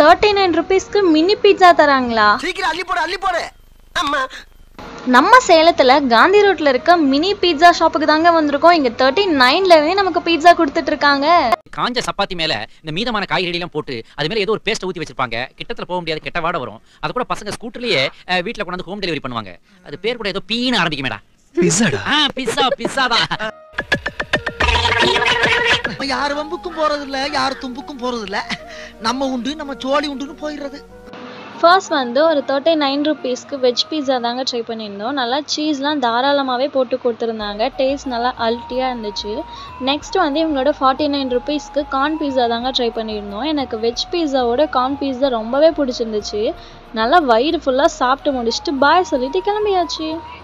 thirty nine ருபீஸ்க்கு mini pizza தராங்களா சீக்கிரம் அள்ளி போடு அள்ளி போடு அம்மா நம்ம சேலத்துல காந்தி ரோட்ல இருக்க மினி பீட்சா ஷாப்புக்கு தாங்க வந்திருக்கோம் இங்க தேர்ட்டி நைன்லவே நமக்கு பீட்சா கொடுத்துட்டு இருக்காங்க காஞ்ச சப்பாத்தி மேல இந்த மீதமான காய்கறி எல்லாம் போட்டு அது மேல ஏதோ ஒரு பேஸ்ட் ஊத்தி வச்சிருப்பாங்க கிட்டத்துல போக முடியாது கெட்ட வாட வரும் அது கூட பசங்க ஸ்கூட்டர்லயே அஹ், வீட்ல கொண்டாந்து ஹோம் டெலிவரி பண்ணுவாங்க அது பேர் கூட ஏதோ பீன்னு ஆரம்பிக்குமேடா பிஸாடா ஆ பிஸ்ஸா பிஸ்ஸா தான் யார் வம்புக்கும் போறது இல்ல யார் தும்புக்கும் போறது இல்ல நம்ம உண்டு நம்ம சோழி உண்டுன்னு போயிடுறது ஃபர்ஸ்ட் வந்து ஒரு தேர்ட்டி நைன் ருபீஸ்க்கு வெஜ் பீட்சா தாங்க ட்ரை பண்ணியிருந்தோம் நல்லா சீஸ்லாம் தாராளமாகவே போட்டு கொடுத்துருந்தாங்க டேஸ்ட் நல்லா அல்ட்டியாக இருந்துச்சு நெக்ஸ்ட் வந்து இவங்களோட ஃபார்ட்டி நைன் ருபீஸ்க்கு கார்ன் பீஸா தாங்க ட்ரை பண்ணியிருந்தோம் எனக்கு வெஜ் பீஸாவோட கார்ன் பீஸா ரொம்பவே பிடிச்சிருந்துச்சு நல்லா வயிறு ஃபுல்லாக சாப்பிட்டு முடிச்சுட்டு பாய் சொல்லிட்டு கிளம்பியாச்சு